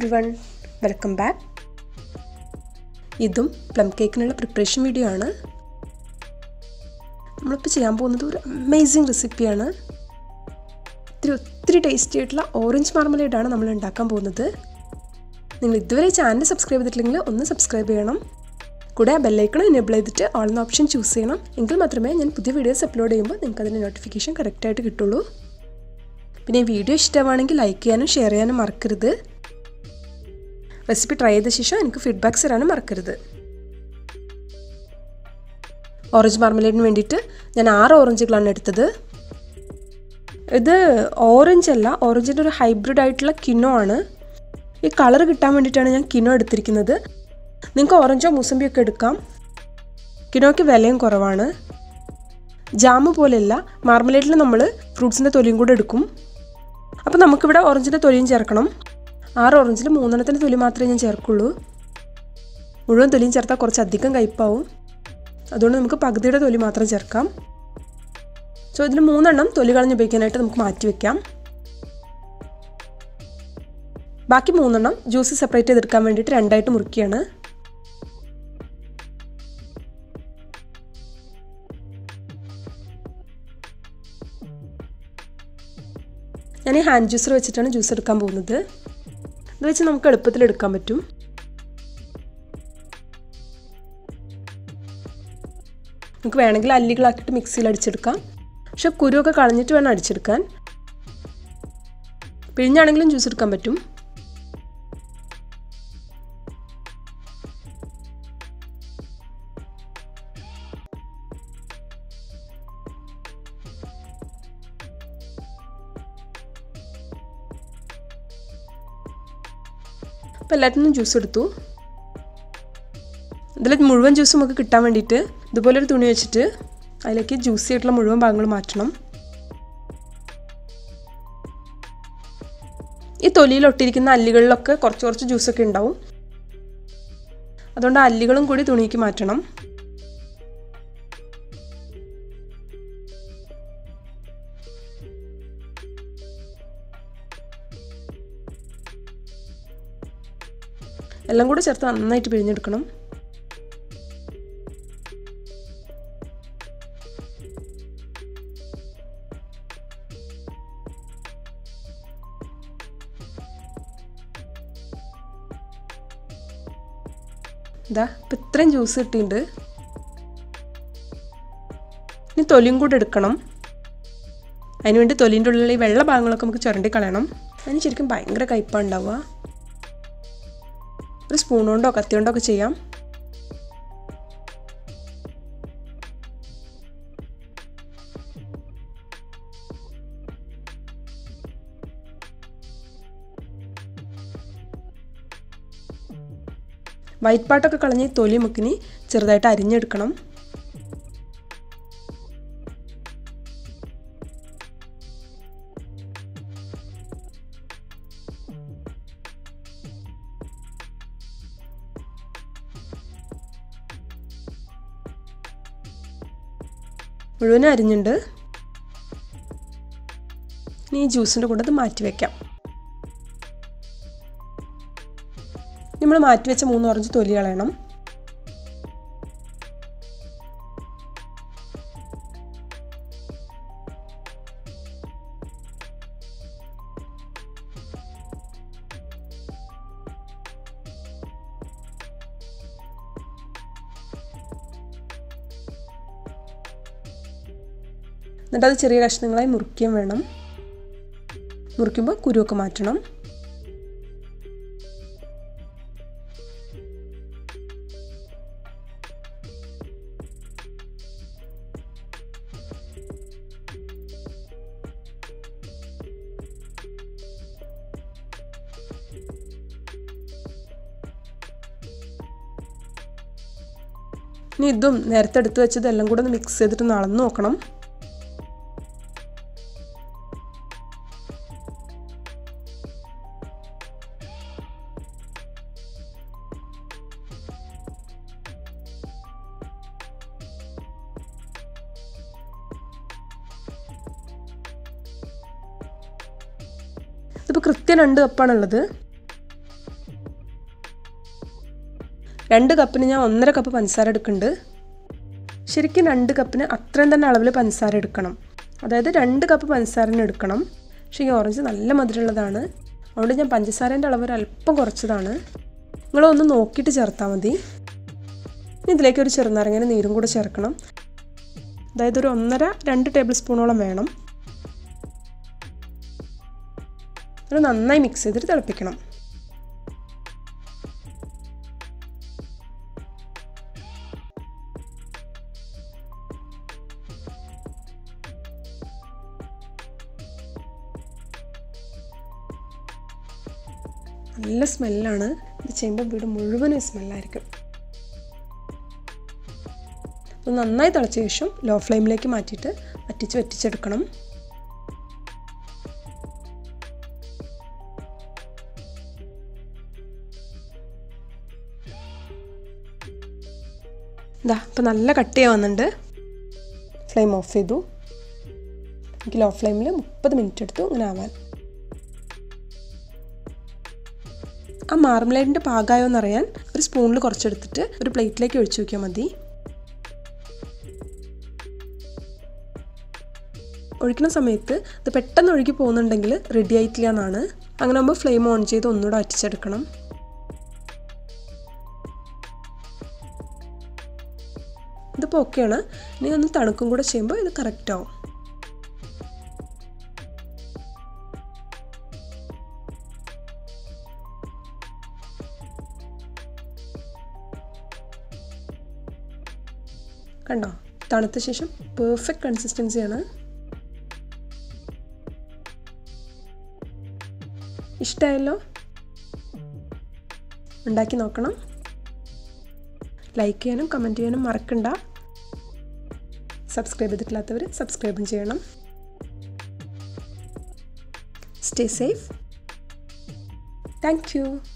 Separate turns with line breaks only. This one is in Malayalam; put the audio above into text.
എവ്രി വൺ വെൽക്കം ബാക്ക് ഇതും പ്ലം കേക്കിനുള്ള പ്രിപ്പറേഷൻ വീഡിയോ ആണ് നമ്മളിപ്പോൾ ചെയ്യാൻ പോകുന്നത് ഒരു അമേസിങ് റെസിപ്പിയാണ് ഇത്തിരി ഒത്തിരി ടേസ്റ്റി ആയിട്ടുള്ള ഓറഞ്ച് മാർമലേഡാണ് നമ്മൾ ഉണ്ടാക്കാൻ പോകുന്നത് നിങ്ങൾ ഇതുവരെ ചാനൽ സബ്സ്ക്രൈബ് ചെയ്തിട്ടില്ലെങ്കിൽ ഒന്ന് സബ്സ്ക്രൈബ് ചെയ്യണം കൂടെ ആ ബെല്ലൈക്കണം എനേബിൾ ചെയ്തിട്ട് ഓൾ എന്ന ഓപ്ഷൻ ചൂസ് ചെയ്യണം എങ്കിൽ മാത്രമേ ഞാൻ പുതിയ വീഡിയോസ് അപ്ലോഡ് ചെയ്യുമ്പോൾ നിങ്ങൾക്ക് അതിൻ്റെ നോട്ടിഫിക്കേഷൻ കറക്റ്റായിട്ട് കിട്ടുള്ളൂ പിന്നെ ഈ വീഡിയോ ഇഷ്ടമാണെങ്കിൽ ലൈക്ക് ചെയ്യാനും ഷെയർ ചെയ്യാനും മറക്കരുത് റെസിപ്പി ട്രൈ ചെയ്ത ശേഷം എനിക്ക് ഫീഡ്ബാക്ക്സ് തരാനും മറക്കരുത് ഓറഞ്ച് മാർമലേഡിന് വേണ്ടിയിട്ട് ഞാൻ ആറ് ഓറഞ്ചുകളാണ് എടുത്തത് ഇത് ഓറഞ്ച് അല്ല ഓറഞ്ചിൻ്റെ ഒരു ഹൈബ്രിഡ് ആയിട്ടുള്ള കിനോ ആണ് ഈ കളർ കിട്ടാൻ വേണ്ടിയിട്ടാണ് ഞാൻ കിനോ എടുത്തിരിക്കുന്നത് നിങ്ങൾക്ക് ഓറഞ്ചോ മുസമ്പിയോ ഒക്കെ എടുക്കാം കിനോയ്ക്ക് വിലയും കുറവാണ് ജാമ് പോലെയല്ല മാർമലേഡിൽ നമ്മൾ ഫ്രൂട്ട്സിൻ്റെ തൊലിയും കൂടെ എടുക്കും അപ്പോൾ നമുക്കിവിടെ ഓറഞ്ചിൻ്റെ തൊലിയും ചേർക്കണം ആറ് ഓറഞ്ചിൽ മൂന്നെണ്ണത്തിൻ്റെ തൊലി മാത്രമേ ഞാൻ ചേർക്കുള്ളൂ മുഴുവൻ തൊലിയും ചേർത്താൽ കുറച്ച് അധികം കയ്പാവും അതുകൊണ്ട് നമുക്ക് പകുതിയുടെ തൊലി മാത്രം ചേർക്കാം സോ ഇതിൽ മൂന്നെണ്ണം തൊലി കളഞ്ഞ് ഉപയോഗിക്കാനായിട്ട് നമുക്ക് മാറ്റി വെക്കാം ബാക്കി മൂന്നെണ്ണം ജ്യൂസ് സെപ്പറേറ്റ് ചെയ്തെടുക്കാൻ വേണ്ടിയിട്ട് രണ്ടായിട്ട് മുറിക്കുകയാണ് ഞാൻ ഈ ഹാൻഡ് ജ്യൂസർ വെച്ചിട്ടാണ് ജ്യൂസ് എടുക്കാൻ പോകുന്നത് ഇത് വെച്ച് നമുക്ക് എളുപ്പത്തിൽ എടുക്കാൻ പറ്റും നമുക്ക് വേണമെങ്കിൽ അല്ലികളാക്കിയിട്ട് മിക്സിയിൽ അടിച്ചെടുക്കാം പക്ഷെ കുരുവൊക്കെ കളഞ്ഞിട്ട് വേണം അടിച്ചെടുക്കാൻ പിഴിഞ്ഞാണെങ്കിലും ജ്യൂസ് എടുക്കാൻ പറ്റും അപ്പോൾ എല്ലാറ്റിനും ജ്യൂസ് എടുത്തു ഇതിൽ മുഴുവൻ ജ്യൂസ് നമുക്ക് കിട്ടാൻ വേണ്ടിയിട്ട് ഇതുപോലെ ഒരു തുണി വെച്ചിട്ട് അതിലേക്ക് ജ്യൂസി ആയിട്ടുള്ള മുഴുവൻ ഭാഗങ്ങൾ മാറ്റണം ഈ തൊലിയിൽ ഒട്ടിയിരിക്കുന്ന അല്ലികളിലൊക്കെ കുറച്ച് കുറച്ച് ജ്യൂസൊക്കെ ഉണ്ടാവും അതുകൊണ്ട് അല്ലികളും കൂടി തുണിക്ക് മാറ്റണം എല്ലാം കൂടി ചേർത്ത് നന്നായിട്ട് പിഴിഞ്ഞെടുക്കണം ഇതാ ഇപ്പം ഇത്രയും ജ്യൂസ് കിട്ടിയിട്ടുണ്ട് ഇനി തൊലിയും കൂടെ എടുക്കണം അതിനുവേണ്ടി തൊലിൻ്റെ ഉള്ളിൽ ഈ വെള്ള ഭാഗങ്ങളൊക്കെ നമുക്ക് ചുരണ്ടി കളയണം അതിന് ശരിക്കും ഭയങ്കര കയ്പാണ് ഉണ്ടാവുക ഒരു സ്പൂൺ കൊണ്ടോ കത്തി കൊണ്ടോ ഒക്കെ ചെയ്യാം വൈറ്റ് പാട്ടൊക്കെ കളഞ്ഞ് തൊലി മുക്കിനി ചെറുതായിട്ട് അരിഞ്ഞെടുക്കണം മുഴുവനും അരിഞ്ഞുണ്ട് ഇനി ഈ ജ്യൂസിൻ്റെ കൂടെ അത് മാറ്റി വയ്ക്കാം നമ്മൾ മാറ്റി വെച്ച മൂന്ന് ഓറഞ്ച് തൊലി കളയണം എന്നിട്ട് അത് ചെറിയ കഷ്ണങ്ങളായി മുറിക്കുകയും വേണം മുറിക്കുമ്പോൾ കുരുവൊക്കെ മാറ്റണം ഇനി ഇതും നേരത്തെ എടുത്ത് വെച്ചത് എല്ലാം കൂടെ ഒന്ന് മിക്സ് ചെയ്തിട്ട് നടന്നു നോക്കണം ഇതിപ്പോൾ കൃത്യം രണ്ട് കപ്പാണുള്ളത് രണ്ട് കപ്പിന് ഞാൻ ഒന്നര കപ്പ് പഞ്ചസാര എടുക്കുന്നുണ്ട് ശരിക്കും രണ്ട് കപ്പിന് അത്രയും തന്നെ അളവിൽ പഞ്ചസാര എടുക്കണം അതായത് രണ്ട് കപ്പ് പഞ്ചസാരന് എടുക്കണം പക്ഷേ ഈ ഓറഞ്ച് നല്ല മധുരമുള്ളതാണ് അതുകൊണ്ട് ഞാൻ പഞ്ചസാരേൻ്റെ അളവ് ഒരു അല്പം കുറച്ചതാണ് നിങ്ങളൊന്ന് നോക്കിയിട്ട് ചേർത്താൽ മതി ഇനി ഇതിലേക്ക് ഒരു ചെറുനാരങ്ങനെ നീരും കൂടെ ചേർക്കണം അതായത് ഒരു ഒന്നര രണ്ട് ടേബിൾ സ്പൂണോളം വേണം അത് നന്നായി മിക്സ് ചെയ്തിട്ട് തിളപ്പിക്കണം നല്ല സ്മെല്ലാണ് ഇത് ചെയ്യുമ്പോൾ വീട് മുഴുവനും സ്മെല്ലായിരിക്കും അത് നന്നായി തിളച്ച ശേഷം ലോ ഫ്ലെയിമിലേക്ക് മാറ്റിയിട്ട് വറ്റിച്ച് വറ്റിച്ചെടുക്കണം ഇതാ ഇപ്പം നല്ല കട്ട് ചെയ്യാൻ വന്നിട്ടുണ്ട് ഫ്ലെയിം ഓഫ് ചെയ്തു എനിക്ക് ലോ ഫ്ലെയിമിൽ മുപ്പത് മിനിറ്റ് എടുത്തു ഇങ്ങനെ ആവാൻ ആ മാർമലേഡിൻ്റെ പാകമായോ എന്നറിയാൻ ഒരു സ്പൂണിൽ കുറച്ചെടുത്തിട്ട് ഒരു പ്ലേറ്റിലേക്ക് ഒഴിച്ചു നോക്കിയാൽ മതി ഒഴിക്കുന്ന സമയത്ത് ഇത് പെട്ടെന്ന് ഒഴുകി പോകുന്നുണ്ടെങ്കിൽ റെഡി ആയിട്ടില്ല എന്നാണ് അങ്ങനെ ആകുമ്പോൾ ഫ്ലെയിം ഓൺ ചെയ്ത് ഒന്നുകൂടെ വറ്റിച്ചെടുക്കണം ഇതിപ്പോൾ ഓക്കെയാണ് ഇനി ഒന്ന് തണുക്കും കൂടെ ചെയ്യുമ്പോൾ ഇത് കറക്റ്റ് ആവും കണ്ടോ തണുത്ത ശേഷം പെർഫെക്റ്റ് കൺസിസ്റ്റൻസിയാണ് ഇഷ്ടമായല്ലോ ഉണ്ടാക്കി നോക്കണം ലൈക്ക് ചെയ്യാനും കമൻറ്റ് ചെയ്യാനും മറക്കണ്ട സബ്സ്ക്രൈബ് ചെയ്തിട്ടില്ലാത്തവർ സബ്സ്ക്രൈബും ചെയ്യണം സ്റ്റേ സേഫ് താങ്ക് യു